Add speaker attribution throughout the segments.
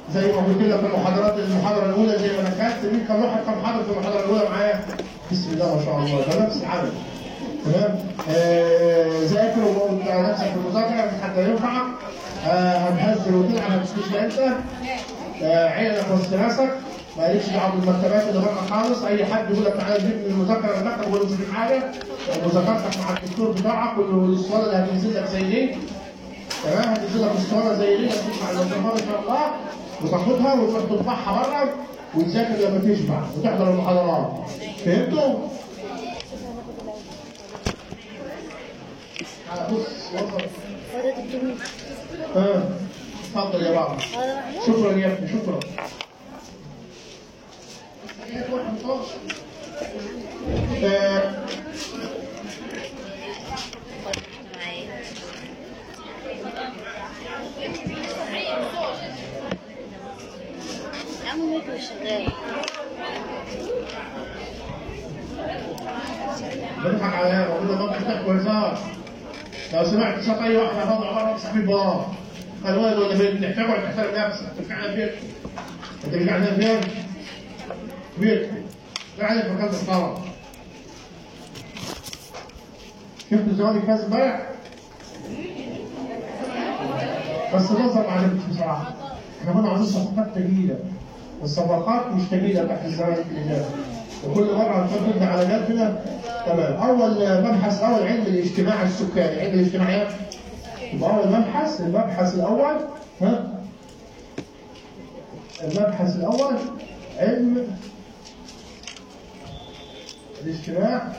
Speaker 1: زي ما قلت لك في المحاضرات المحاضره الاولى زي ما انا كاتب مين كان واحد كان حاضر في المحاضره الاولى معايا بسم الله ما شاء الله ده نفس العمل تمام آه ذاكر وقلت على نفسك في المذاكره حتى ينفعك آه هتهزر وتلعب ما تسكتش انت آه عينك وسط راسك مالكش دعوه بالمكتبات اللي بره خالص اي حد يقول لك تعالى جيب من المذاكره المكتب ولا مش حاجه مذاكرتك مع الدكتور بتاعك والاسطوانه اللي هتنزل لك زي دي تمام هتنزل لك اسطوانه زي دي هتسمع الميكروفون ان شاء الله وتاخدها وتروح تطبعها بره وتذاكر لما تشبع وتحضر المحاضرات فهمتوا؟ آه، بص وصل
Speaker 2: هذا الجميل
Speaker 1: اه اتفضل يا بابا
Speaker 2: هذا محمود
Speaker 1: شكرا يا ابني شكرا آه،
Speaker 2: عم ميكرو شغال
Speaker 1: بنضحك عليها وقلنا ما بتحتاج كويسات لو سمعت صوت اي واحد هتطلع بره امسح فيه وراه قال ولد ولا بنت تحتاج ولا تحترم نفسك انت قاعد فين؟ انت قاعد فين؟ بيت قاعد في مكان الصلاه شفت الزواج فاز امبارح؟ بس نظر ما عجبتش بصراحه احنا كنا عايزين صفقات تقيله الصفقات مش تقيله تحت الزواج الإجابة وكل مره هنحط على جنبنا تمام اول مبحث اول علم الاجتماع السكاني علم الاجتماعيات يبقى اول مبحث المبحث الاول ها المبحث الاول علم الاجتماع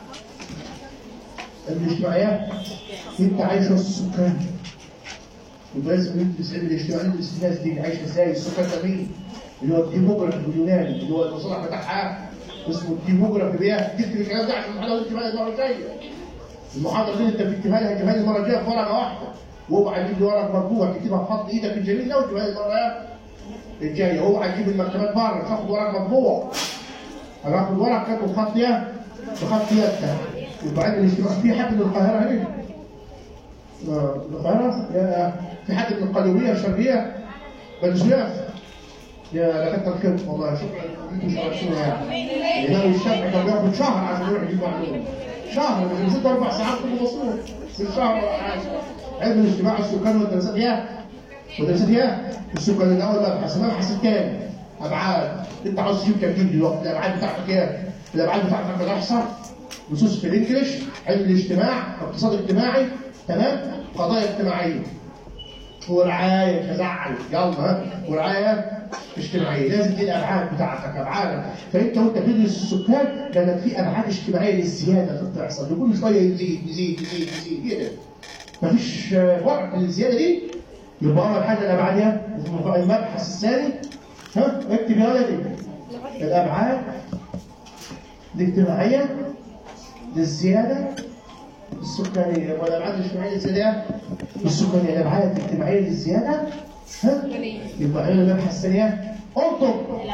Speaker 1: الاجتماعيات انت عايش وسط السكان يبقى لازم ندرس علم الاجتماع ندرس الناس دي عايشه ازاي السكان ده مين اللي هو الديموغرافي باليوناني اللي هو المصطلح بتاعها اسمه الديموغرافي بيها جبت الكلام ده عشان المحاضره دي بقى المره الجايه المحاضره دي انت بتكتبها لها تجيبها لي المره الجايه في ورقه واحده واوعى تجيب لي ورقه مطبوع تكتبها بخط ايدك الجميل ده وتجيبها لي المره الجايه اوعى تجيب المكتبات بره تاخد ورق مطبوع هناخد ورق كاتبه بخط يد بخط يد وبعدين الاجتماع في حد من القاهره هنا آه، القاهره يا- في حد من القليوبيه الشرقيه بنزياف يا دكاتره الكلب والله شكرا انتم شرفتونا يعني الامام الشافعي كان بياخد شهر عشان يروح يجيب معلومه شهر من ست اربع ساعات كل مصروف في الشهر ولا حاجه علم الاجتماع السكان والدراسات يا ودراسات يا السكان الاول مبحث المبحث الثاني ابعاد انت عاوز تجيب كام جيب دلوقتي الابعاد بتاعتك ايه؟ الابعاد بتاعتك الاحصاء نصوص في الانجليش علم الاجتماع اقتصاد اجتماعي تمام قضايا اجتماعيه ورعايه تزعل يلا ها ورعايه اجتماعيه لازم دي الابعاد بتاعتك ابعادك فانت وانت بتدرس السكان لانك في ابعاد اجتماعيه للزياده اللي بتحصل كل شويه يزيد يزيد يزيد يزيد كده مفيش آه، وقت للزياده دي يبقى اول حاجه الابعاد يا المبحث الثاني ها اكتب يا ولدي الابعاد الاجتماعيه للزياده السكانيه والابعاد الاجتماعيه للزياده السكانيه الابعاد الاجتماعيه للزياده ها يبقى علم المبحث الثانيه انطق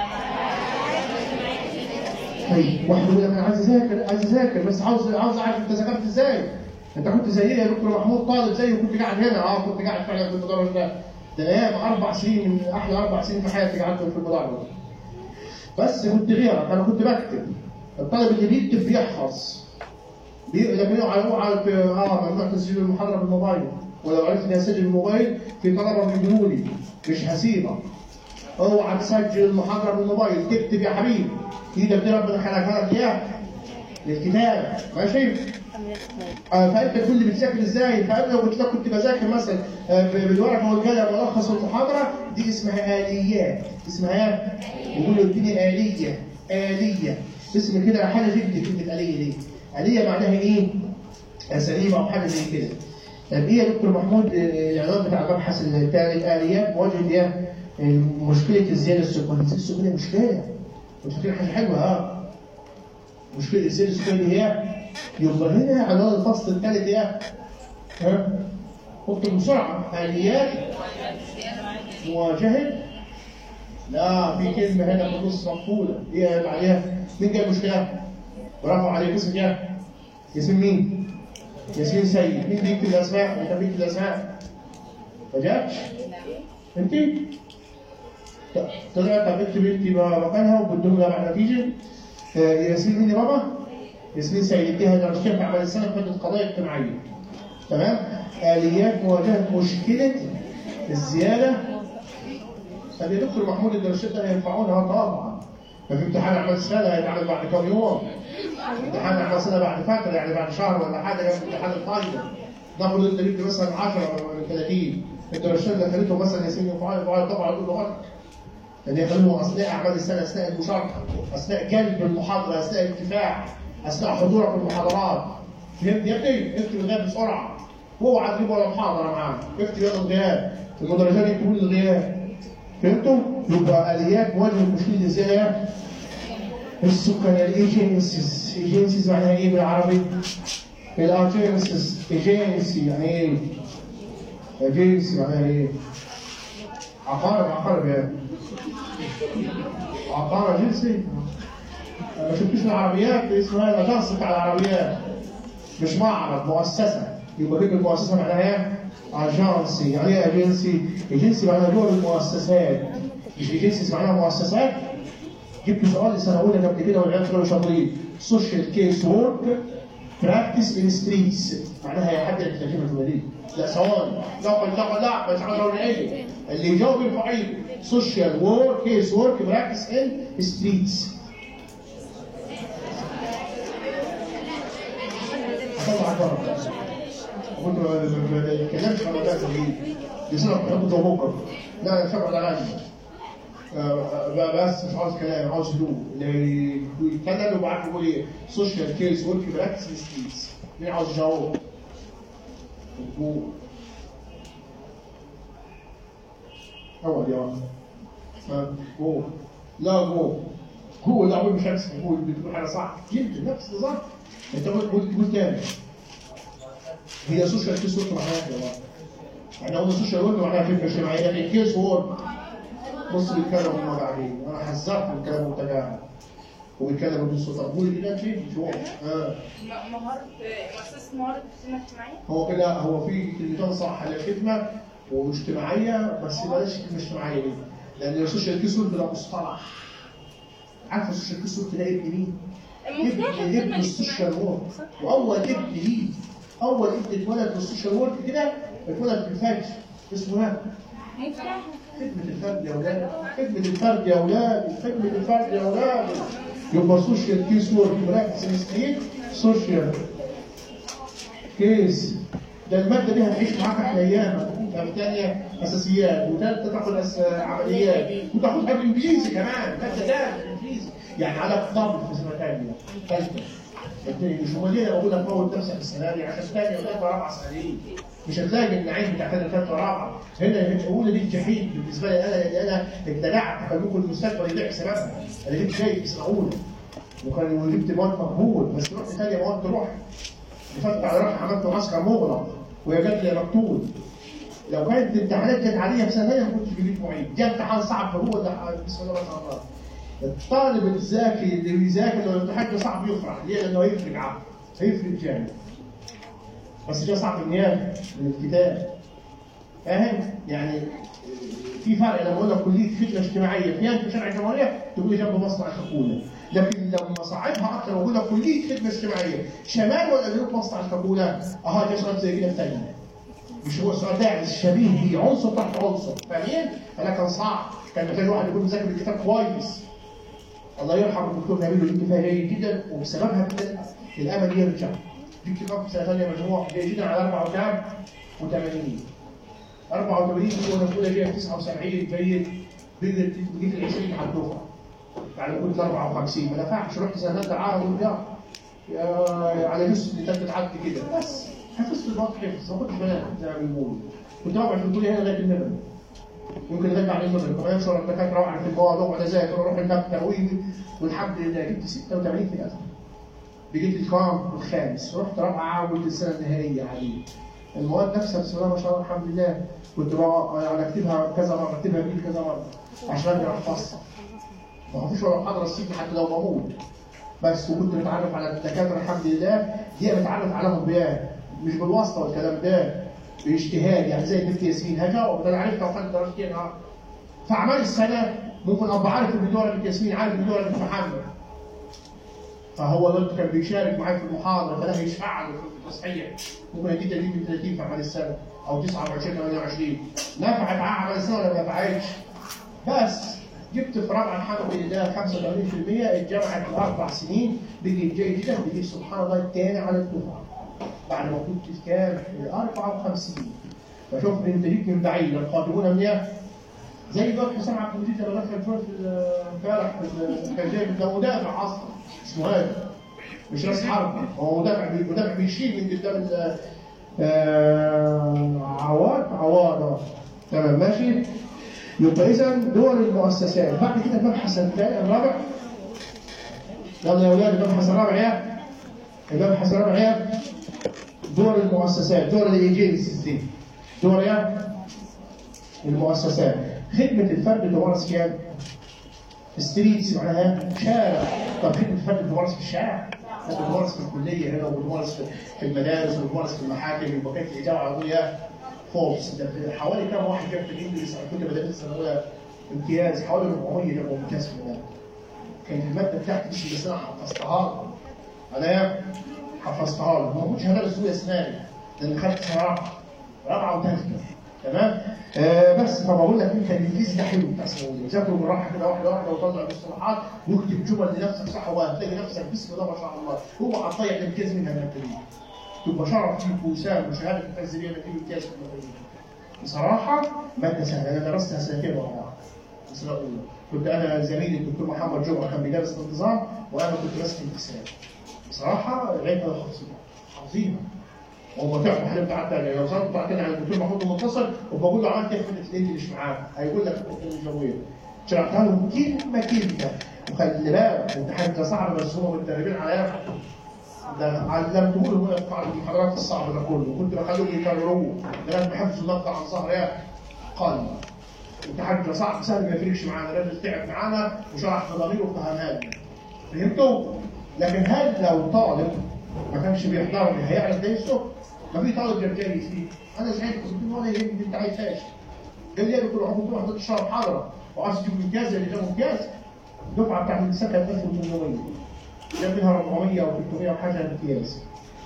Speaker 1: طيب واحد يقول لك انا عايز اذاكر عايز اذاكر بس عاوز عاوز اعرف انت ذاكرت ازاي انت كنت زيي يا دكتور محمود طالب زيي وكنت قاعد هنا اه كنت قاعد فعلا في المدرج ده ده ايام اربع سنين من احلى اربع سنين في حياتي قعدت في المدرج بس كنت غيرك انا كنت بكتب الطالب اللي بيكتب بيحفظ بي- لكن يقع يقع في اه ممنوع تسجيل المحاضره بالموبايل ولو عرفت اني اسجل الموبايل في طلبه بيجوا لي مش هسيبك اوعى تسجل المحاضره بالموبايل تكتب يا حبيبي ايدك دي ربنا خلقها لك اياها للكتابه ماشي آه فانت كل اللي بتذاكر ازاي فانا لو قلت لك كنت بذاكر مثلا آه ب- بالورقه والقلم ملخص المحاضره دي اسمها اليات اسمها ايه؟ يقول له اديني اليه اليه اسم كده حاجه جد كلمه اليه دي اليه معناها ايه؟ اساليب او حاجه زي كده طب ايه يا دكتور محمود آه، العنوان بتاع المبحث الثالث اليات وجد ايه؟ آه، مشكله الزياده السكانيه الزياده السكانيه مشكله مش فاكر حاجه حلوه اه مشكله الزياده السكانيه هي يبقى هنا عنوان الفصل الثالث ايه؟ ها؟ اكتب بسرعه اليات مواجهه لا في كلمه هنا في النص مقفوله ايه اللي عليها؟ مين جايب مشكله؟ برافو عليك اسم ايه؟ اسم مين؟ ياسين سيد مين بيكتب الاسماء؟ انت بيكتب الاسماء؟ ما جابش؟ انت؟ طلعت طب اكتب انت مكانها وبدهم لها بعد نتيجه آه، ياسمين مين يا بابا؟ ياسمين سعيد اديها درجتين في اعمال السنه في ماده قضايا اجتماعيه تمام؟ اليات مواجهه مشكله الزياده طب يا دكتور محمود الدرجات ده هينفعونا طبعا ما في امتحان اعمال السنه هيتعمل بعد كام يوم امتحان اعمال السنه بعد فتره يعني بعد شهر ولا حاجه جنب امتحان الفاينل ناخد انت جبت مثلا 10 ولا 30 الدرجات اللي خليته مثلا ياسمين ينفعونا ينفعونا طبعا اقول له غلط ان يخلوه اثناء اعمال السنه اثناء المشاركه اثناء جلب المحاضره اثناء الانتفاع اثناء حضورك في المحاضرات فهمت يا ابني اكتب الغياب بسرعه اوعى تجيب ولا محاضره معاه اكتب يلا الغياب المدرجات يكتبوا لي الغياب فهمتوا؟ يبقى اليات مواجهه المشكله ازاي؟ السكان الايجنسيز ايجنسيز معناها ايه بالعربي؟ الاجنسيز ايجنسي يعني ايه؟ ايجنسي معناها ايه؟ عقارب عقارب يعني عقارة جنسي ما شفتوش العربيات اسمها الاجانس بتاع العربيات مش معرض مؤسسة يبقى كلمة مؤسسة معناها ايه؟ اجانسي يعني ايه اجنسي؟ اجنسي معناها دول المؤسسات مش اجنسي معناها مؤسسات جبت سؤال سنة أولى قبل كده والعيال كانوا شاطرين سوشيال كيس وورك براكتس ان ستريتس معناها يحدد الترجمة دي لا ثواني لا قل لا قل لا مش عاوز اقول ايه اللي يجاوب يرفع ايده سوشيال وورك كيس وورك براكتس ان ستريتس طبعا بره كنت ما بتكلمش عن موضوع التغيير دي سنه بحب بكره لا انا شغل اغاني بس مش عاوز كلام عاوز هدوء اللي يتكلم يبقى عارف يقول ايه سوشيال كيس ورك براكتس ستريتس مين عاوز يجاوب؟ جو اول يا واحد جو لا جو هو لا هو مش عكس هو بتقول حاجه صح جبت نفس النظام انت قلت قلت قلت تاني هي سوشيال كيس ورك معناها يا جماعه احنا قلنا سوشيال ورك معناها فكره اجتماعيه لكن كيس ورك بص بيتكلم هم بعدين انا حذرت من كلام متجاهل وبيتكلم بدون صوت طب قول كده شيء شو اه
Speaker 3: م- مهارة مؤسسة مهارة الخدمة الاجتماعية
Speaker 1: هو كده هو في كلمتين صح هي خدمه واجتماعيه بس بلاش كلمه اجتماعيه دي لان السوشيال كيسور ده مصطلح عارف السوشيال كيسور تلاقي ابن مين؟
Speaker 3: المفتاح
Speaker 1: ابن ابن
Speaker 3: الخدمة
Speaker 1: السوشيال
Speaker 3: الاجتماعية
Speaker 1: وورك واول ابن ليه اول ابن اتولد في السوشيال وورك كده اتولد في الفجر اسمه ايه؟
Speaker 3: مفتاح
Speaker 1: خدمة الفرد يا أولاد خدمة الفرد يا أولاد خدمة الفرد يا أولاد يبقى سوشيال كيس وورك براكتس انستيت سوشيال كيس ده المادة دي هتعيش معاك احلى أيامك ثانية أساسيات وثالثة تاخد أس... عمليات وتاخد حاجة إنجليزي كمان مادة ده إنجليزي يعني على الطبل في سنة ثانية ثالثة التاني مش هو ليه بقول لك موت نفسك السنه دي عشان ثانيه وثالثه ورابعه سنين مش هتلاقي النعيم بتاع ثانيه وثالثه ورابعه هنا الاولى دي الجحيم بالنسبه لي انا لان انا ابتدعت خلوكم المستقبل يضيع سببها انا جبت شيء في سنه اولى وكان وجبت مواد مقبول بس رحت ثانيه مواد تروح دخلت على روحي عملت معسكر مغلق وهي جت لي مقتول لو كانت الامتحانات كانت عاديه في سنه ثانيه ما كنتش جبت معيد جه امتحان صعب فهو اللي بسم الله ما شاء الله الطالب الذكي اللي بيذاكر لو الامتحان ده صعب يفرح ليه؟ لانه هيفرق عقله هيفرق جامد بس ده صعب النيابه من الكتاب فاهم؟ يعني في فرق لما اقول لك كليه خدمه اجتماعيه فيها في شرع الجمهوريه تقول لي جنب مصنع الكاكولا لكن لما صعبها اكتر واقول لك كليه خدمه اجتماعيه شمال ولا جنوب مصنع الكاكولا؟ اها ده سؤال زي كده في تانية مش هو السؤال ده يعني شبيه بيه عنصر تحت عنصر فاهمين؟ فده كان صعب كان محتاج واحد يكون مذاكر الكتاب كويس الله يرحم الدكتور نبيل ودي كفايه جيد جدا وبسببها كده الامل يرجع جبت كتاب في سنه ثانيه مجموع جيد جدا على 4 وكام؟ و80 84 دي وانا في اولى جايه 79 جيد جيت جيت ال 20 على الدفعه يعني كنت 54 ما نفعش رحت سنه ثالثه عارض ورجعت يا على جسم اللي تالتة تعدي كده بس حفظت الوقت حفظ ما كنتش بنام زي ما بيقولوا كنت بقعد في الكليه هنا لغايه النبل ممكن لغايه بعد المغرب كمان يشرب الدكاتره واقع في المواد واقعد اذاكر واروح المكتب ويجي والحمد لله جبت 86 في الاخر بجيت الكام الخامس رحت رابعه وقلت السنه النهائيه عليه المواد نفسها بسم الله ما شاء الله الحمد لله كنت بقى يعني اكتبها كذا مره اكتبها بايدي كذا مره عشان ارجع احفظها ما فيش ولا محاضره تسيبني حتى لو بموت بس وكنت متعرف على الدكاتره الحمد لله دي متعرف عليهم بيان مش بالواسطه والكلام ده باجتهاد يعني زي البنت ياسمين هجا وانا عرفت وخدت درجتين ها فاعمال السنه ممكن ابقى عارف ان دورة بنت ياسمين عارف ان دورة بنت محمد فهو دلوقتي كان بيشارك معايا في المحاضره فده هيشفع له في التصحيح ممكن اديه تدريب من 30 في اعمال السنه او 29 28 نفعت معاه اعمال السنه ولا ما نفعتش بس جبت في رابعه الحمد لله 85% اتجمعت الاربع سنين بقيت جيد جدا بقيت سبحان الله الثاني على الدفعه بعد ما كنت في كام؟ في 54 فشوف انت جيت من بعيد القادمون من إيه؟ زي دلوقتي حسام عبد المجيد لما دخل شويه في امبارح في كان جاي ده مدافع اصلا مش مهاجم مش راس حرب هو مدافع بي- مدافع بيشيل من قدام ال- آه، عواد عواد آه. تمام ماشي يبقى اذا دول المؤسسات بعد كده المبحث الثاني الرابع يلا يا اولاد المبحث الرابع يا المبحث الرابع يا دور المؤسسات دور الايجنسيز دي دور يا المؤسسات خدمة الفرد تمارس كام؟ ستريتس معناها شارع طب خدمة الفرد تمارس في الشارع لا بتمارس في الكلية هنا وبتمارس في- في المدارس وبتمارس في المحاكم يبقى كانت الإجابة العربية فولس ده في حوالي كام واحد جاب في الإنجليزي أنا كنت بدأت السنة الأولى امتياز حوالي 400 جابوا امتياز في المادة كانت المادة بتاعتي دي بس أنا حفظتها أنا حفظتها له ما كنتش هدرس سوء أسناني لأن خدت سنة رابعة رابعة وثالثة تمام آه بس فبقول لك انت الانجليزي ده حلو بتاع ثانويه ذاكره بالراحه كده واحده واحده وطلع المصطلحات واكتب جمل لنفسك صح وهتلاقي نفسك بسم الله ما شاء الله هو هتضيع الامتياز منها الماده دي تبقى شرف ليك وسام وشهاده التنزيليه اللي تجيب امتياز في الماده دي بصراحه ماده سهله انا درستها سنتين ورا بعض السنه الاولى كنت انا زميلي الدكتور محمد جمعه كان بيدرس الانتظام وانا كنت ماسك الانتساب بصراحه لقيتها عظيمه عظيمه هو تعرف حضرتك حتى لو صرت بعدين على الدكتور محمود المتصل وبقول له عملت ايه في الانجليش معاه هيقول لك الجويه شرحتها له كلمه كلمه وخلي بالك امتحان ده صعب بس هم متدربين على ده علمته له هنا في بعض المحاضرات الصعبه ده كله كنت بخليهم يكرروه لغايه ما حفظوا النقطه عن ظهر ايه قال امتحان ده صعب سهل ما يفرقش معانا الراجل تعب معانا وشرح في ضميره وفهمها لنا فهمتوا؟ لكن هل لو طالب ما كانش بيحضرني هيعرف ده يسلك؟ ما في طالب جاب جاي فيه انا زعلت قلت له ولا يهمني انت عايزهاش قال لي انا كل واحد تروح حضرتك شهر محاضره وعايز تجيب امتياز اللي جاب امتياز الدفعه بتاعت النساء كانت 1800 جاب منها 400 او 300 وحاجه امتياز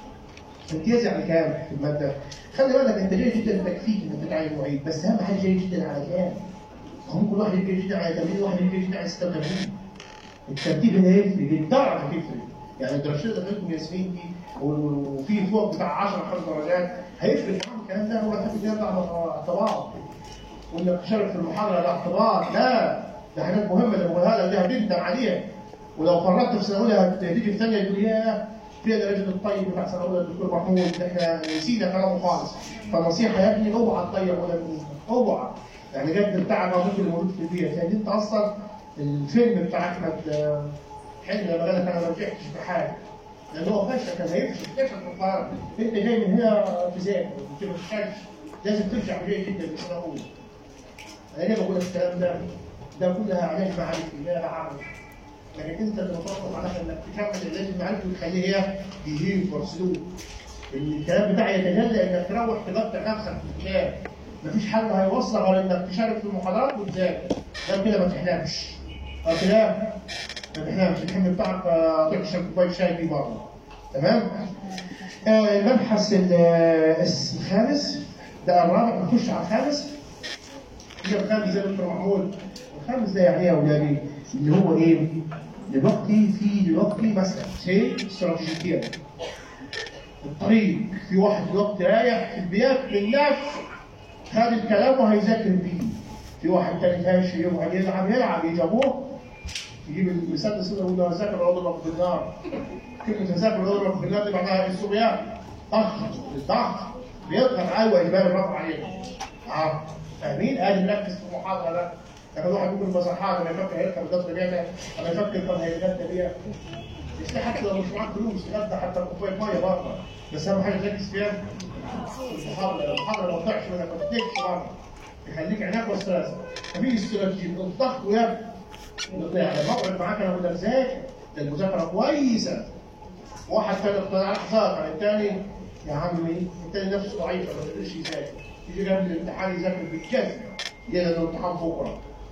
Speaker 1: امتياز يعني كام في الماده؟ خلي بالك انت جاي جدا تكفيك انك تتعين معيد بس اهم حاجه جاي جدا على كام؟ هم كل واحد يجي جدا على 80 واحد يجي جدا على 86 الترتيب هنا يفرق الدرجه هتفرق يعني الدرجات اللي بتاعتكم ياسمين دي وفي فوق بتاع 10 5 درجات هيفرق معاهم الكلام ده هو حد يرجع على اعتبار وانك تشارك في المحاضره ده اعتبار لا ده حاجات مهمه اللي بقولها لك دي هتندم عليها ولو فرطت في سنه اولى هتيجي في ثانيه تقول ياه فين الرجل الطيب بتاع سنه اولى الدكتور محمود ده احنا نسينا كلامه خالص فالنصيحه يا ابني اوعى تضيع ولا اوعى يعني جد بتاعك موجود اللي موجود في البيت يعني انت اصلا الفيلم بتاع احمد آه، حلمي لما قال لك انا ما رجعتش في حاجه لان هو فشل كان هيفشل فشل في القرار انت جاي من هنا تذاكر انت ما تفشلش لازم ترجع جاي جدا في سنه اولى انا ليه بقول لك الكلام ده؟ ده كلها علاج معرفي لا عمل لكن انت اللي مطالب عليك انك تكمل العلاج المعرفي وتخليه هي بيهيف سلوك الكلام بتاعي يتجلى انك تروح تغطي نفسك في الكتاب مفيش حل هيوصل غير انك تشارك في المحاضرات وتذاكر ده كده ما تحلمش اه كده ما تحلمش الحلم بتاعك آه، تشرب كوبايه شاي فيه بره تمام آه، المبحث ال- آه، الخامس ده الرابع نخش على الخامس كده الخامس زي ما دكتور محمود الخامس ده يعني ايه يا اولادي اللي هو ايه دلوقتي في دلوقتي مثلا سي استراتيجيتين الطريق في واحد دلوقتي رايح في البيات من نفسه خد الكلام وهيذاكر بيه في واحد تاني ماشي يقعد يلعب يلعب يجابوه يجيب المسدس كده ويقول له هذاكر اضرب بالنار كلمة هذاكر اضرب بالنار دي معناها السوريان ضغط الضغط بيضغط ايوه يبان الرفع عليه اه فاهمين؟ ادي مركز في المحاضره ده لكن واحد يقول المسرحات لما يفكر هيركب الضغط بيعمل انا يفكر طب هيتغدى بيها مش حتى لو مش معاك فلوس يتغدى حتى كوبايه ميه بره بس اهم حاجه تركز فيها المحاضره المحاضره ما تضيعش منك ما تديكش بره يخليك عينك وسواسه ففي استراتيجيه الضغط ويا يعني بقعد معاك انا بقول لك ذاكر ده المذاكره كويسه واحد تاني اقتنع ذاكر الثاني يا عمي الثاني نفسه ضعيف ما بيقدرش يذاكر يجي قبل الامتحان يذاكر بالجزم يلا ده الامتحان بكره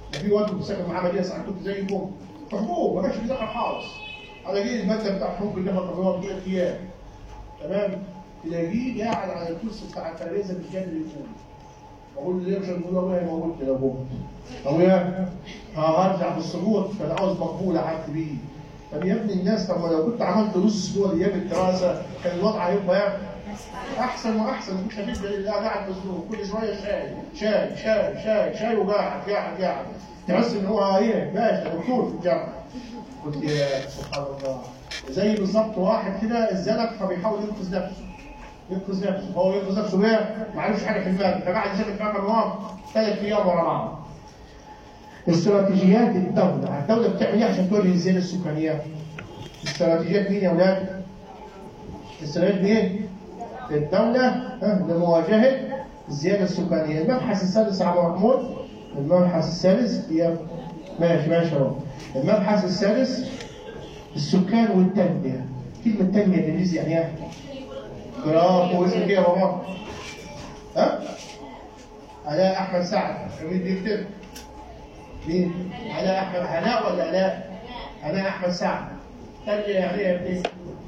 Speaker 1: ده في واد كنت ساكن معاه مدينه ساعات كنت زيكم في حقوق ما كانش بيذاكر خالص على جه الماده بتاع حقوق اللغه القانونيه بتاعت ايام تمام تلاقيه قاعد على الكرسي بتاع الترابيزه بالجنب اليمين بقول له ليه مش هنقول ابويا موجود كده ابويا ابويا هرجع بالسقوط كان عاوز مقبول قعدت بيه طب يا ابني الناس طب ما لو كنت عملت نص اسبوع ايام الدراسه كان الوضع هيبقى احسن واحسن مش هتبدا الا قاعد مزنوق كل شويه شاي شاي شاي شاي شاي وقاعد قاعد قاعد تحس ان هو ايه ماشي ده دكتور في الجامعه قلت يا سبحان الله زي بالظبط واحد كده اتزنق فبيحاول ينقذ نفسه ينقذ نفسه هو ينقذ نفسه ليه؟ ما عرفش حاجه في المال فقعد يذاكر في مكان ثلاث ايام ورا بعض استراتيجيات الدولة، الدولة بتعمل ايه عشان تواجه الزيادة السكانية؟ استراتيجيات مين يا ولاد؟ استراتيجيات مين؟ الدولة ها، لمواجهة الزيادة السكانية، المبحث السادس يا عم محمود المبحث السادس هي ماشي ماشي اهو المبحث السادس السكان والتنمية كلمة تنمية بالانجليزي يعني ايه؟ برافو اسمك ايه يا بابا؟ ها؟ علاء احمد سعد مين بيكتب؟ مين؟ علاء احمد علاء ولا علاء؟ علاء احمد سعد تنمية يعني ايه يا ابني؟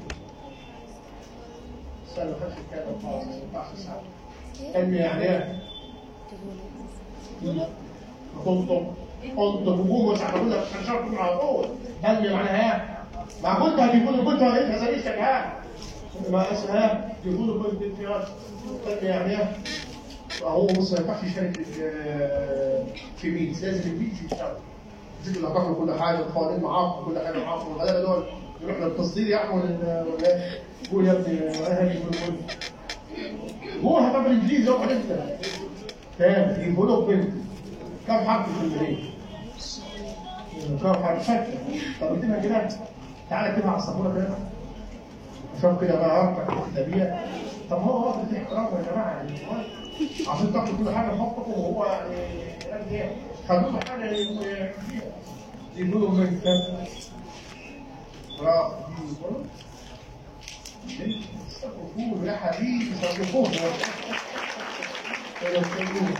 Speaker 1: استنى ما خدش الكلام خالص ما ينفعش سعد تنمية يعني ايه؟ تنطق تنطق وجوه مش هقول لك مش هنشرب على طول تنمية معناها ايه؟ ما كنت هتكون كنت هتبقى زي شكلها ما اسمها يقولوا كل الامتياز تنمية يعني ايه؟ هو بص ما ينفعش يشارك في- في ميت لازم الميت يشتغل زي اللي هتاكل كل حاجه القوانين معاك كل حاجه معاك والغلابه دول يروح للتصدير يا احمد ولا ولا إيه؟ قول يا ابني اهلي يقول قول هو هتعمل انجليزي يقعد انت تمام يقولوا بنت كم حرف في المدينه؟ كم حرف شكل طب اكتبها كده تعالى اكتبها على السبوره كده شوف كده بقى اربع كتابيه طب هو واخد في احترامه يا جماعه يعني عشان تاخد كل حاجه حقكم وهو يعني يعني ايه خدوا له حاجه ي- يقولوا من كام برافو استغفروه يا حبيبي استغفروه استغفروه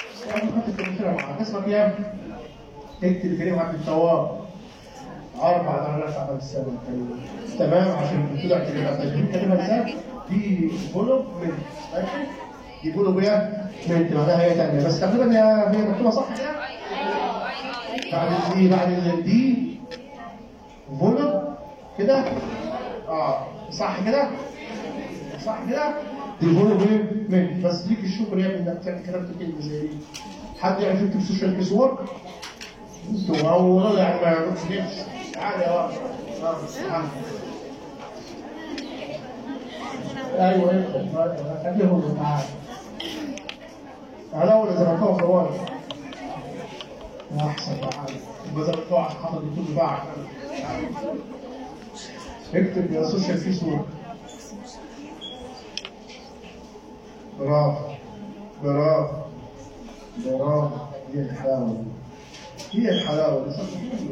Speaker 1: اسمك يا ابني اكتب كريم عبد التواب اربع درجات على السنه تمام عشان طلع كلمه تجربه كلمه ازاي دي فولو من ماشي دي فولو بيها من معناها هي ثانيه بس تقريبا هي هي مكتوبه صح كده بعد الدي بعد الدي فولو كده اه صح كده صح كده دي فولو بيه من بس ليك الشكر يا ابني انك كتبت كلمه زي دي حد يعرف يكتب سوشيال كيس وورك انتوا او يعني ما يعرفش نفس تعالى يا واحد اه تعالى. ايوه ايوه خليهم تعالى تعالى ولا زرقاء خوارج احسن تعالى الزرقاء حاطط كل بعض اكتب يا سوشيال في صورة برافو برافو برافو هي الحلاوة دي هي الحلاوة دي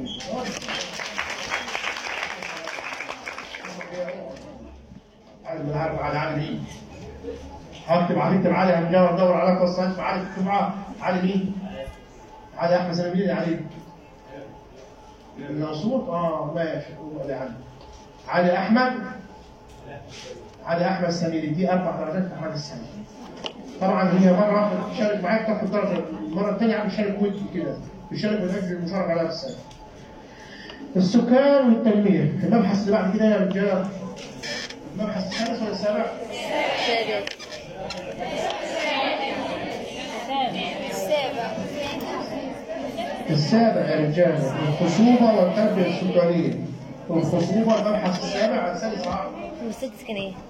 Speaker 1: عالم العارف على عالم ايه هكتب عليه اكتب علي هنجاوب ندور على قصة انت علي اكتب معاه علي مين؟ علي احمد سلام مين علي؟ المنصور اه ماشي هو علي علي علي احمد علي احمد سميري دي اربع درجات في احمد السميري طبعا هي مره واحده تشارك معاك تاخد درجه المره الثانيه عم تشارك ودي كده تشارك من اجل المشاركه على السنه السكان والتنميه المبحث اللي بعد كده يا رجاله المبحث السادس ولا السابع؟
Speaker 2: السابع
Speaker 1: السابع يا رجاله الخصوبه والتربيه السكانيه الخصوبه المبحث السابع السادس عشر
Speaker 2: والسادس كان ايه؟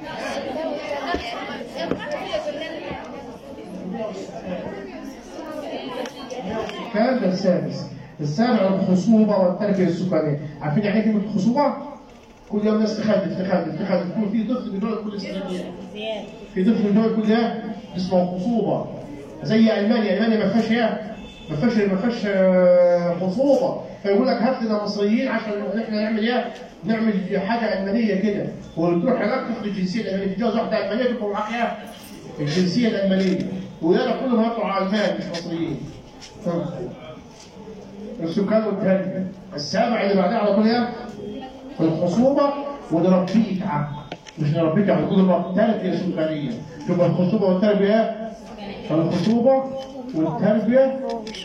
Speaker 1: كان ده السادس السابع الخصوبة والتربية السكانية عارفين يعني ايه كلمة خصوبة؟ كل يوم ناس تخلف تخلف تخلف يكون في طفل بيتولد كل سنتين
Speaker 2: زيادة
Speaker 1: في طفل بيتولد كل ايه؟ اسمه خصوبة زي ألمانيا ألمانيا ما فيهاش ايه؟ ما فيهاش ما فيهاش آه، خصوبة فيقول لك هات لنا مصريين عشان احنا نعمل ايه؟ نعمل حاجة ألمانية كده وتروح هناك تاخد الجنسية الألمانية تتجوز واحدة ألمانية تبقى معاك ايه؟ الجنسية الألمانية ويلا كلهم هيطلعوا ألمان مش مصريين السكان والتربيه السابع اللي بعدها على طول ايه الخصوبه ونربيك عم مش نربيك على طول بقى تربيه سكانيه تبقى الخصوبه والتربيه ايه الخصوبه والتربيه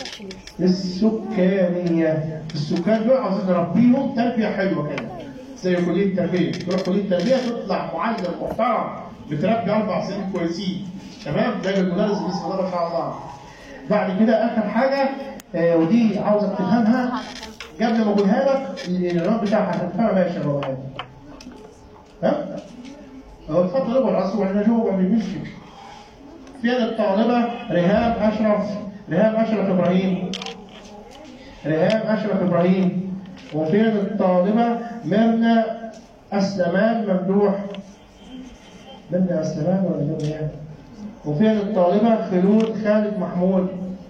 Speaker 1: السكانيه السكان دول عاوزين نربيهم تربيه حلوه كده زي كليه التربيه تروح كليه التربيه تطلع معلم محترم بتربي اربع سنين كويسين تمام ده المدرس بسم الله ما شاء الله بعد كده اخر حاجه آه ودي عاوزك تفهمها قبل ما اقولها لك العنوان بتاعها هتفهمها ماشي يا بابا ها؟ هو اتفضل اقعد اصل احنا جوه ما بنمشي فين الطالبه ريهام اشرف ريهام اشرف ابراهيم ريهام اشرف ابراهيم وفين الطالبه ميرنا اسلمان ممدوح ميرنا اسلمان ولا ميرنا ايه؟ وفين الطالبه خلود خالد محمود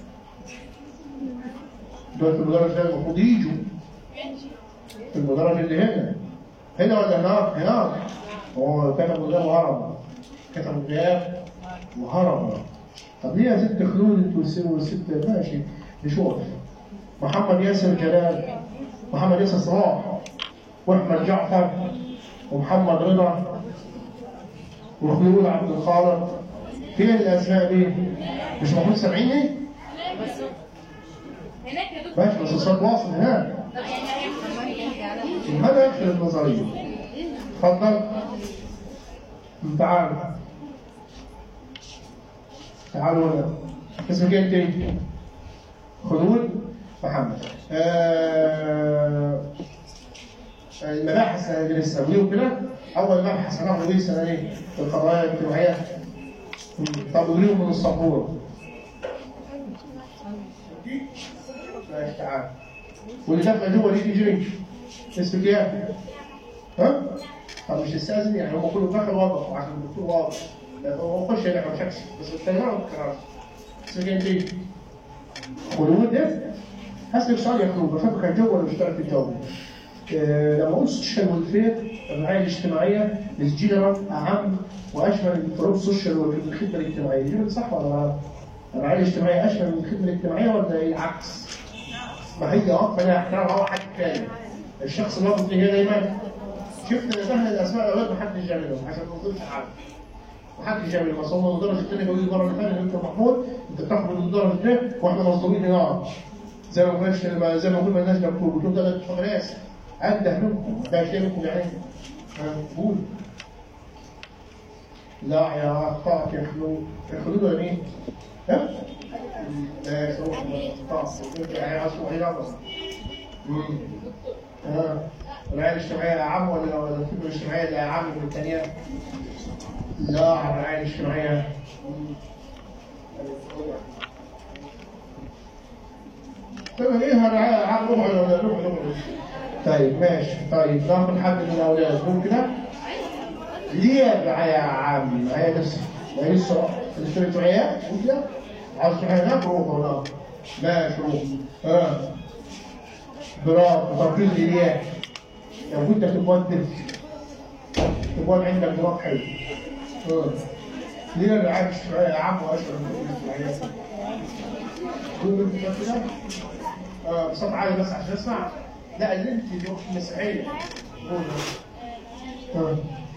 Speaker 1: دول في المدرج ده المفروض يجوا في المدرج اللي هنا هنا ولا هناك؟ هناك هو كتبوا غياب وهرب كتبوا غياب وهرب طب ليه يا ست خلود انتوا تسيبوا الست ماشي نشوف محمد ياسر جلال محمد ياسر صلاح واحمد جعفر ومحمد رضا وخلود عبد الخالق فين الاسماء دي؟ مش المفروض سامعيني؟
Speaker 3: هناك يا دكتور
Speaker 1: ماشي بس الصوت واصل هناك
Speaker 3: طب يعني هيعملوا ايه؟
Speaker 1: هذا يدخل النظريه تفضل تعال تعالوا هنا اسمك انت خلود محمد آه المباحث اللي بنسويه كده اول مبحث هناخده ايه السنه دي في القضايا الاجتماعيه طب قوليهم من السبوره ماشي تعال واللي داخله جوه دي تجري اسمك ايه؟ ها؟ طب مش تستاذن يعني هم كلهم دخلوا وقفوا عشان الدكتور واضح لا هو خش هنا ما شكش بس التاني ما تكررش اسمك انت خلود ده هسألك سؤال يا خلود بفكر كان جو ولا بيشتغل في الجو؟ آه، لما قلت سوشيال ويلفير الرعايه الاجتماعيه الجنرال اعم واشمل الفروض سوشيال والخدمه الاجتماعيه دي صح ولا لا؟ الرعايه الاجتماعيه اشمل من الخدمه الاجتماعيه ولا إيه العكس؟ ما هي اه فانا احترام هو حد تاني الشخص اللي واقف هنا دايما شفت ان سهل الاسماء الاولاد ما حدش جاملهم عشان ما نظلمش حد ما حدش جامل بس هم الدرجه الثانيه بيقول المره اللي فاتت انت محمود انت بتاخد من الدرجه ده واحنا مظلومين هنا زي ما قلناش زي ما قلنا مالناش دكتور بتقول ده انتوا ناس انده منكم ده شيء منكم يعني ها، قول لا يا اخطاك يا خلود يا خلود ولا مين؟ ها؟ لا يا خلود اخطاك يعني اصله رياضه مم. اه الرعايه الاجتماعيه اعم ولا ولا الخدمه الاجتماعيه اللي اعم من الثانيه؟ لا الرعايه الاجتماعيه طيب ايه الرعايه اعم روح ولا روح روح طيب ماشي طيب ناخد حد من الاولاد ممكن كده؟ ليه الرعايه عام؟ هي بس ما هي الصراحه الاجتماعيه ممكن كده؟ عاوز تروح هناك روح هناك ماشي روح اه برافو تركيز الياء لو كنت تتودد تكون عندك دماغ حلو اه. ليه الرعاية الشرعية يا عم واشهر من الرعاية قول انت كده اه بصوت عالي بس عشان اسمع لا اللي انت اللي وقت مسيحية قول اه.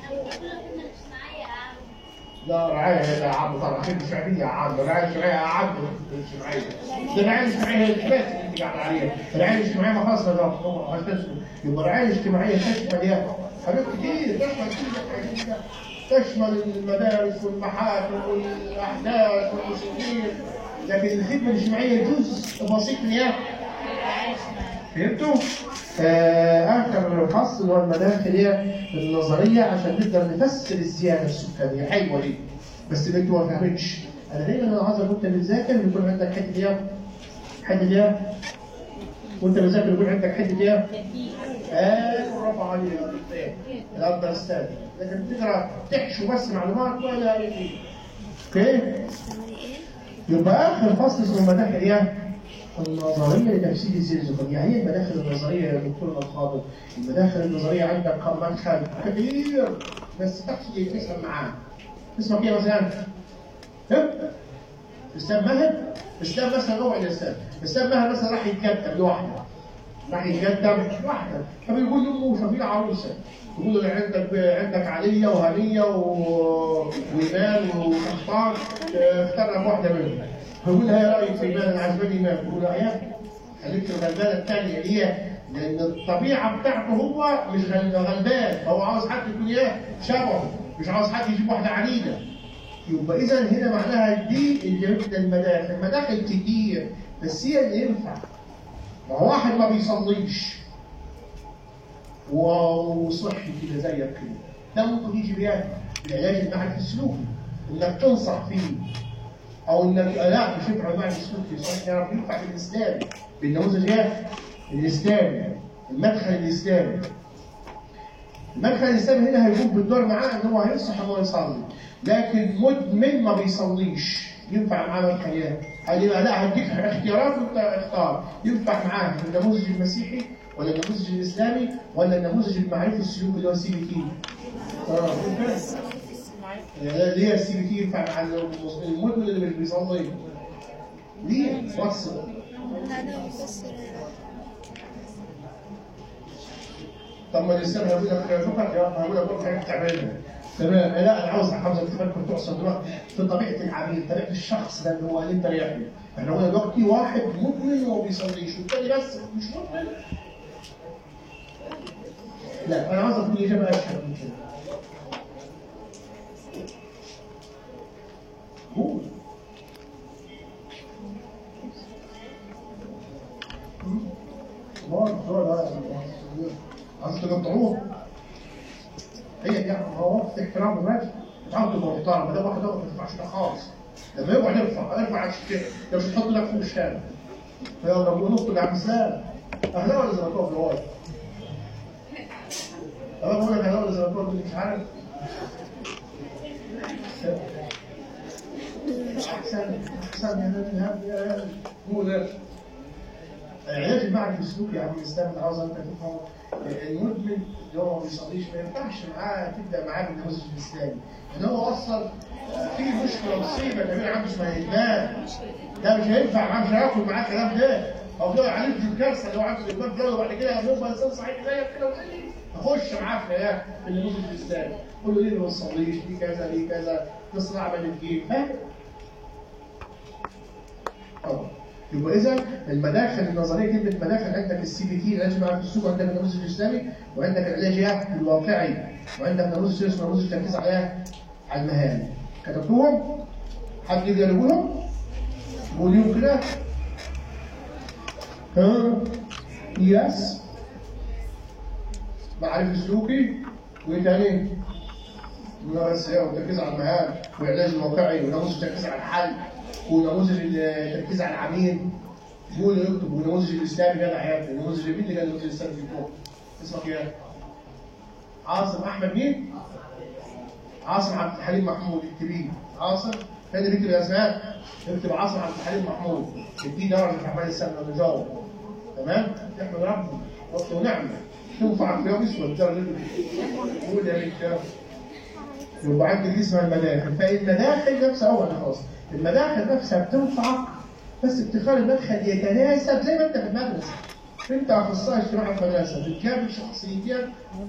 Speaker 1: لا رعاية يا عم طبعا خدمة شعبية يا عم الرعاية الشرعية يا عم الشرعية ده الرعاية الاجتماعية هي البيت اللي انت قاعد عليها الرعاية الاجتماعية ما خاصة ده يبقى الرعاية الاجتماعية تشمل ايه؟ حاجات كتير تشمل كل حاجة تشمل المدارس والمحاكم والاحداث والمسؤولين لكن الخدمة الاجتماعية جزء بسيط من ايه؟ فهمتوا؟ آه آخر فصل هو المداخل النظرية عشان نقدر نفسر الزيادة السكانية حلوة دي بس اللي انتوا ما فهمتش أنا دايما أنا عايز وأنت بتذاكر يكون عندك حتة إيه؟ حتة إيه؟ وأنت بتذاكر يكون عندك حتة إيه؟ آه برافو عليك الأندرستاند لكن تقرا تحشو بس معلومات ولا إيه؟ أوكي؟ يبقى آخر فصل اسمه مداخل إيه؟ النظريه لتفسير الزلزال يعني ايه المداخل النظريه يا دكتور الفاضل؟ المداخل النظريه عندك كم مدخل كبير بس تحكي تسال معاه اسمك ايه مثلا؟ ها؟ استاذ مهد؟ استاذ مثلا نوع الاسلام بس ابنها مثلا راح يتكتب لوحده راح يتكتب واحده فبيقول لامه شوفي عروسه يقول له عندك عندك عليا وهنيه و... وايمان وقحطان اه، اختار لك واحده منهم فيقول لها ايه رايك في ايمان انا عجباني ايمان تقول له يا ابني خليك الغلبانه الثانيه ليه؟ لان الطبيعه بتاعته هو مش غل- غلبان هو عاوز حد يكون ايه؟ شبهه مش عاوز حد يجيب واحده عنيده يبقى اذا هنا معناها دي اللي جبت المداخل المداخل كتير بس هي اللي ينفع ما هو واحد ما بيصليش و- وصحي كده زيك كده ده ممكن يجي بيها العلاج المعرفي السلوكي انك تنصح فيه او انك لا مش ينفع المعرفي السلوكي صحيح يا رب ينفع في الاسلام بالنموذج ايه؟ الاسلامي المدخل الاسلامي المدخل الاسلامي هنا هيقوم بالدور معاه ان هو هينصح ان هو يصلي لكن مدمن ما بيصليش ينفع معاه مدخل ايه؟ قال لي لا هديك اختيارات وانت اختار ينفع معاه النموذج المسيحي ولا النموذج الاسلامي ولا النموذج المعرفي السلوكي اللي هو السي بي تي اه ليه السي بي تي ينفع مع المدمن اللي مش بيصلي ليه؟ واتس طب ما الاسلام هيقول لك فقط يا هقول لك حاجه تعملها تمام لا انا عاوز حمزه كمان كنت تقصد دلوقتي في طبيعه العميل طبيعه الشخص ده اللي هو اللي انت رايح له احنا قلنا دلوقتي واحد مدمن وما بيصليش والتاني بس مش مدمن لا انا عاوز اقول اجابه اشهر من كده قول كبار دول عايز تقطعوه هي دي ما هو وقت احترام الواجب تعود تبقى محترم ده واحد ما تنفعش ده خالص لما يقعد يرفع يرفع عشان كده لو مش تحط لك فوق الشارع فيلا نقول نقطة يا عم سلام اهلا ولا زملكاوي في الواجب انا بقول لك اهلا ولا زملكاوي مش عارف احسن احسن يا نادي هو ده العلاج المعرفي السلوكي يا عم الاسلام اللي عاوز انت تفهمه المدمن اللي هو ما بيصليش ما ينفعش معاه تبدا معاه بالنموذج الاسلامي ان هو اصلا في مشكله مصيبه كبيره عنده اسمها ادمان ده مش هينفع معاه مش هياكل معاه الكلام ده او ده يعالج الكارثه اللي هو عنده ادمان ده وبعد كده يبقى انسان صحيح زيك كده وزي اخش معاه في ايه في النموذج الاسلامي قول له ليه ما بتصليش ليه كذا ليه كذا تصنع من الجيم فاهم طبعا يبقى اذا المداخل النظريه كلمه مداخل عندك السي بي تي العلاج مع السوق عندك النموذج الاسلامي وعندك العلاج ايه الواقعي وعندك نموذج اسمه نموذج تركيز على على المهام كتبتوهم حد يقدر يقولهم قوليهم كده ها يس معرفي سلوكي وايه تاني؟ بس ايه والتركيز على المهام والعلاج الواقعي ونموذج التركيز على الحل ونموذج التركيز على العميل يقول يكتب ونموذج الاسلامي جدع يا ابني النموذج مين اللي قال النموذج الاسلامي في فوق اسمك ايه؟ عاصم احمد مين؟ عاصم عبد الحليم محمود اكتبيه عاصم فين اللي بيكتب الاسماء؟ اكتب عاصم عبد الحليم محمود اديه درجه في اعمال السنه ونجاوب تمام؟ احمد ربنا وقت ونعمه تنفع في يوم اسود درجه قول يا بنت يبقى عندك دي اسمها المداخل فالمداخل نفسها اول خلاص المداخل نفسها بتنفع بس بتخلي المدخل يتناسب زي ما انت في المدرسه انت اخصائي اجتماعي في المدرسه بتجاب شخصيتين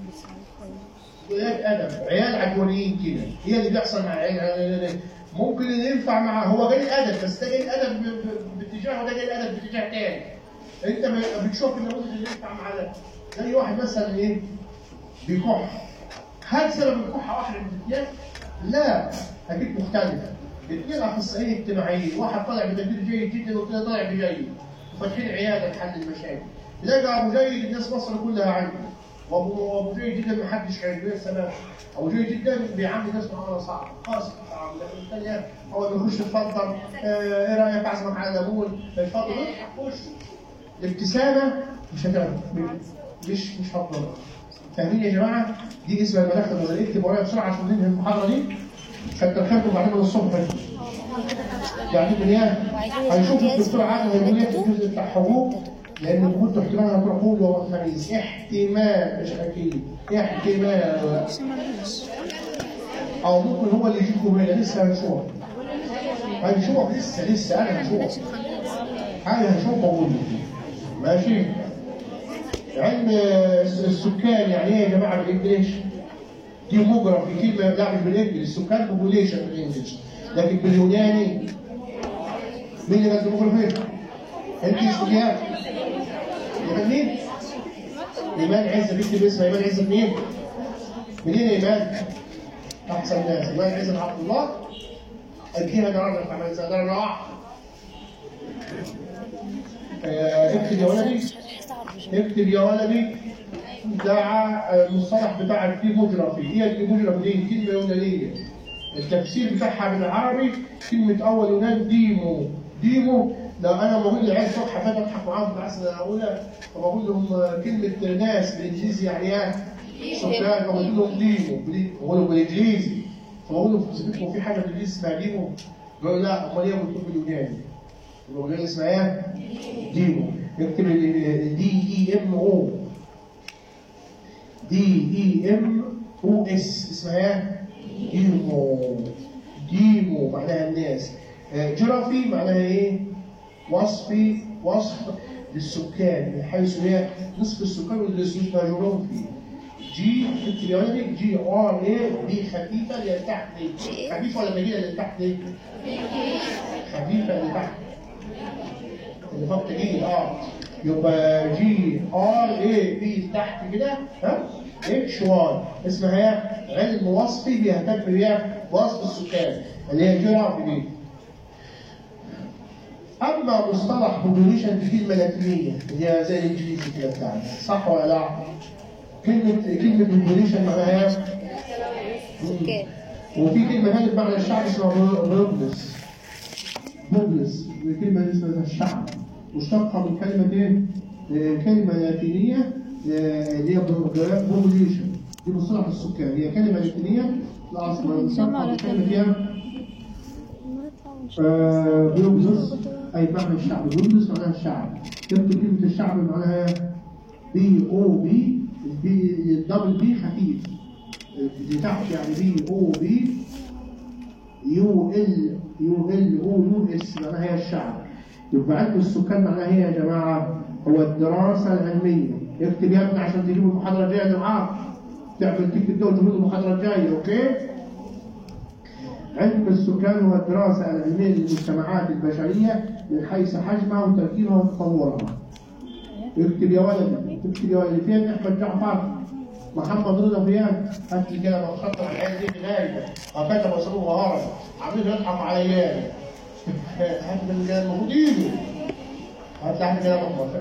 Speaker 1: ولاد ادب عيال عدوانيين كده هي اللي بيحصل مع عيال ممكن اللي ينفع معاه هو جاي الادب بس ده جاي الادب باتجاه وده جاي الادب باتجاه تاني انت بتشوف النموذج اللي ينفع مع ده زي واحد مثلا ايه بيكح هل سبب الكحه واحده من الاثنين؟ لا اكيد مختلفه الاثنين اخصائيين اجتماعيين واحد طالع بتقدير جيد جدا والثاني طالع بجيد وفاتحين عياده لحل المشاكل تلاقي ابو جيد الناس مصر كلها عنده وابو ابو جيد جدا ما حدش عنده يا سلام ابو جيد جدا بيعامل الناس معامله صعبه خالص صعب لكن الثانيه اول ما يخش اتفضل ايه رايك اعزمك على ليمون اتفضل خش الابتسامه مش هتعرف مش مش هتضر فاهمين يا جماعه دي اسمها المداخل النظريه اكتب ورايا بسرعه عشان ننهي المحاضره دي حتى الخيركم بعدين من الصبح بعدين من ايه هنشوف الدكتور عادل هيقول ايه في الجزء بتاع حقوق لان كنت احتمال هتروح قول يوم الخميس احتمال مش اكيد احتمال او ممكن هو اللي يجيكم هنا لسه هنشوف هنشوف لسه لسه انا هشوف حاجه هشوف بقول ماشي علم السكان يعني ايه يا جماعه بالانجلش؟ ديموغرافي كلمه لا مش بالانجلش السكان بوبوليشن بالانجلش لكن باليوناني مين اللي كان ديموغرافي؟ انت استجاب يبقى مين؟ ايمان عزه بنت اسمها ايمان عزه منين؟ منين يا ايمان؟ احسن ناس ايمان عزه عبد الله اديها درجه كمان درجه واحده آه، اكتب يا ولدي اكتب يا ولدي بتاع المصطلح بتاع الديموجرافي هي الديموجرافي دي كلمه يونانيه التفسير بتاعها بالعربي كلمه اول يونان ديمو ديمو لو انا بقول للعيال صبح فاتت اضحك معاهم في العسل الاولى فبقول لهم كلمه ناس بالانجليزي يعني ايه؟ سكان فبقول لهم ديمو بقول بالانجليزي فبقول لهم في في حاجه بالانجليزي اسمها ديمو بيقولوا لا امال ايه بتقول باليوناني يبقى باليوناني اسمها ايه؟ ديمو اكتب دي اي ام او دي اي ام او اس اسمها ايه؟ ديمو ديمو معناها الناس جرافي معناها ايه؟ وصفي وصف للسكان من حيث هي نصف السكان اللي اسمها جغرافي جي اكتب يا ولدي جي ار اي بي خفيفه اللي تحت دي خفيفه ولا ثقيله اللي تحت دي؟ خفيفه اللي تحت اللي فوق تقيل اه يبقى جي ار اي بي تحت كده ها اتش واي اسمها ايه؟ علم وصفي بيهتم بيها بوصف السكان اللي هي جرافي دي اما مصطلح بوبوليشن دي كلمه لاتينيه اللي هي زي الانجليزي كده بتاعنا صح ولا لا؟ كلمه كلمه بوبوليشن معناها ايه؟
Speaker 2: سكان
Speaker 1: وفي كلمه ثانيه بمعنى الشعب اسمها بوبلس بوبلس كلمه اسمها الشعب مشتقه من كلمه ايه؟ آه، كلمه لاتينيه آه، اللي هي بوبوليشن دي مصطلح السكان هي كلمه لاتينيه الاصل مشتقه من كلمه ايه؟ بيوبلس اي بمعنى الشعب بيوبلس معناها الشعب تكتب كلمه الشعب معناها بي او بي البي الدبل بي خفيف اللي تحت يعني بي او بي يو ال يو ال او يو اس معناها هي الشعب يبقى علم السكان معناها هي يا جماعه هو الدراسه العلميه اكتب يا ابني عشان تجيب المحاضره الجايه اللي معاك تعمل تكتب ده وتجيب المحاضره الجايه اوكي علم السكان هو الدراسة العلمية للمجتمعات البشرية من حيث حجمها وتركيبها وتطورها. اكتب يا ولدي اكتب يا ولدي فين أحمد جعفر؟ محمد رضا فين؟ هات لي كده مخطط العيال دي غايبة وكتب مصروف وهرب عاملين يضحك عليا هات من المفروض ايده هات لي احنا كده محمد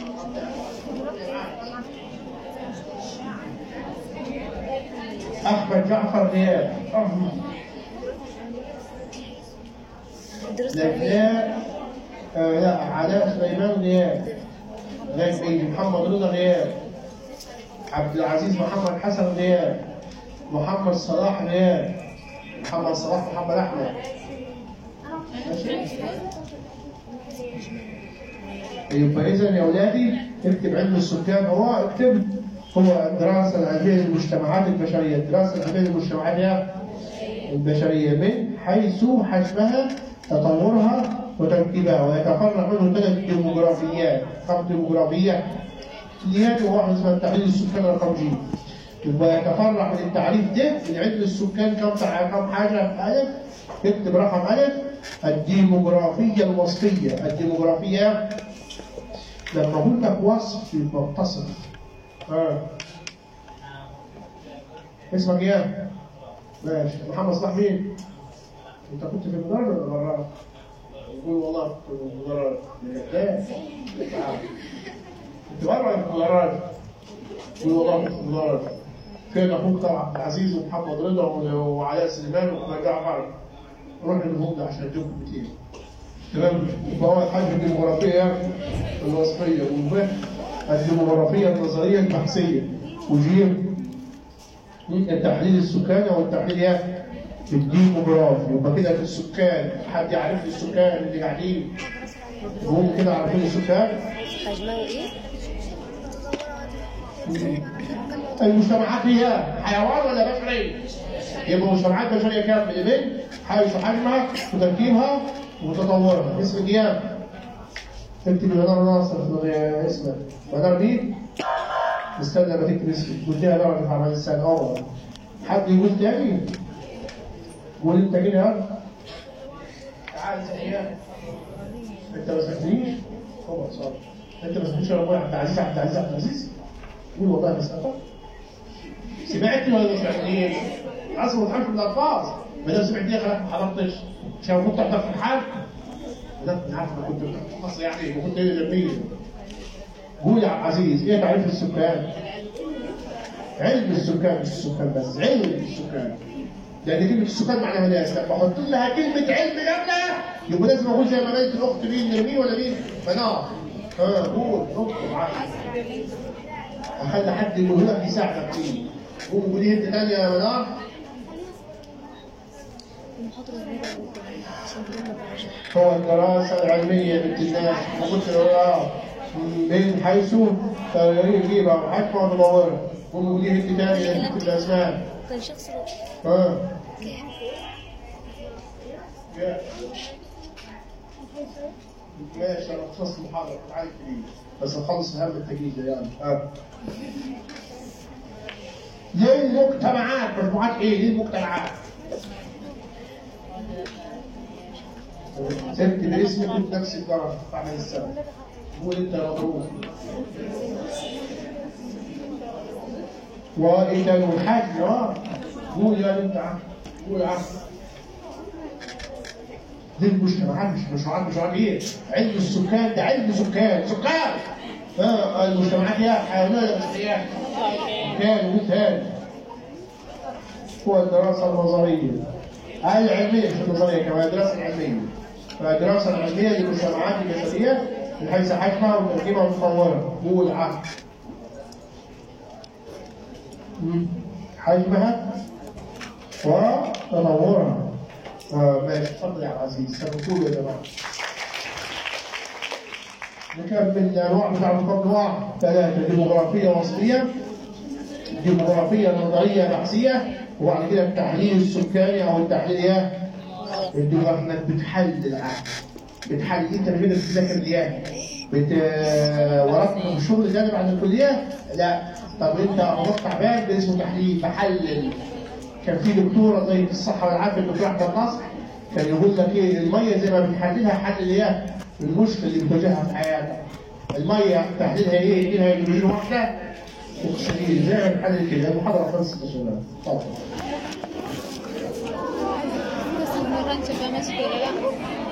Speaker 1: أحمد جعفر غياب أحمد
Speaker 2: الدروس
Speaker 1: لكن آه لا علاء سليمان غياب غياب ايه محمد رضا غياب عبد العزيز محمد حسن غياب محمد صلاح غياب محمد صلاح محمد احمد ماشي يبقى اذا يا اولادي اكتب علم السكان هو اكتب هو الدراسه العلميه للمجتمعات البشريه الدراسه العلميه للمجتمعات هي البشريه من حيث حجمها تطورها وتركيبها ويتفرع منه ثلاث ديموغرافيات خمس ديموغرافيات اثنين وواحد اسمها التحليل السكان رقم جي يبقى يتفرع من التعريف ده من علم السكان كم تع- كم حاجه في الف اكتب رقم الف الديموغرافيه الوصفيه الديموغرافيه لما اقول لك وصف يبقى متصل اه اسمك ايه؟ ماشي محمد صلاح مين؟ انت كنت في المدرج ولا برا؟ يقول والله كنت في المدرج كذاب كنت بره ولا في المدرج؟ يقول والله كنت في المدرج فين اخوك طبعا عبد العزيز ومحمد رضا وعلاء سليمان واحمد جعفر روح لهم ده عشان اديهم 200 تمام يبقى هو الحاجه الديموغرافيه الوصفيه وب الديموغرافيه النظريه البحثيه وجيم التحليل السكاني والتحليل ايه؟ الديموغرافي يبقى كده في السكان حد يعرف لي السكان اللي قاعدين هم كده عارفين السكان
Speaker 2: حجمه ايه؟
Speaker 1: المجتمعات هي حيوان ولا بشري؟ يبقى مجتمعات بشريه كام من البنت حيث حجمها وتركيبها وتطورها اسم الجيام اكتب منار ناصر في اسمه منار مين؟ استنى ما تكتب اسمك واديها درجة في عمل السنة أول حد يقول تاني؟ قول أنت كده يا تعال زكريا أنت ما سمعتنيش؟ هو صار أنت ما سمعتنيش ولا أبويا عبد العزيز عبد العزيز عبد العزيز؟ قول والله ما سمعتك سمعتني ولا ما سمعتنيش؟ أصلا ما تفهمش من الألفاظ ما دام سمعتني خلاص ما حضرتش مش المفروض تحضر في الحال لا انا عارف انا كنت في مصر يعني وكنت هنا جنبيه قول يا عبد العزيز ايه تعريف السكان؟ علم السكان مش السكان بس علم السكان لان كلمه السكان معناها ناس لما احط لها كلمه علم جنبها يبقى لازم اقول زي ما قالت الاخت مين نرمين ولا مين؟ منار ها قول نقطه معاك اخلي حد يقول لك يساعدك فيه قول قولي انت ثانيه يا منار
Speaker 2: المحاضرة كبيرة جدا عشان كده ما بعرفش
Speaker 1: هو الدراسة العلمية بنت الناس وقلت له من حيث تجريبة وحكمة ومدورة وموليه انت تاني انت الأسماء
Speaker 2: كان شخص
Speaker 1: ها ماشي انا خلصت المحاضرة تعالي كريم بس نخلص اهم التجهيز ده يعني ها ليه المجتمعات مجموعات ايه؟ ليه المجتمعات؟ سبت باسمك كنت نفس الدرجة في عمل السنة قول انت يا مبروك وإذا الحج اه قول يا بنت عم قول يا عم دي المجتمعات مش مشروعات مشروعات ايه؟ علم السكان ده علم سكان سكان اه المجتمعات يا حيوانات ولا بشريات؟ سكان وثاني هو الدراسة النظرية العلمية مش النظرية كمان الدراسة العلمية فالدراسة العلمية للمجتمعات البشرية من حيث حجمها وتركيبها ومطورها قول عقل مم. حجمها وتطورها آه ماشي اتفضل يا عبد العزيز سبقوا يا جماعه نكمل الانواع بتاع الانواع ثلاثه ديموغرافيه وصفيه ديموغرافيه نظريه بحثيه وبعد كده التحليل السكاني او التحليل ايه؟ الديموغرافي انك بتحلل عقل بتحلل انت مش بدك تذاكر اياه بت وراك شغل جانب عن الكليه لا طب انت مرات تعبان ده اسمه تحليل بحلل كان في دكتوره زي في الصحه والعافيه الدكتور احمد نصر كان يقول لك ايه الميه زي ما بتحللها حلل ايه المشكله اللي بتواجهها في حياتك الميه تحليلها ايه؟ يجي لها هيدروجين واحده اكسجين زي ما بنحلل كده المحاضره خلصت يا شباب اتفضل
Speaker 3: بس مرة انت بقى ماسك ولا لا؟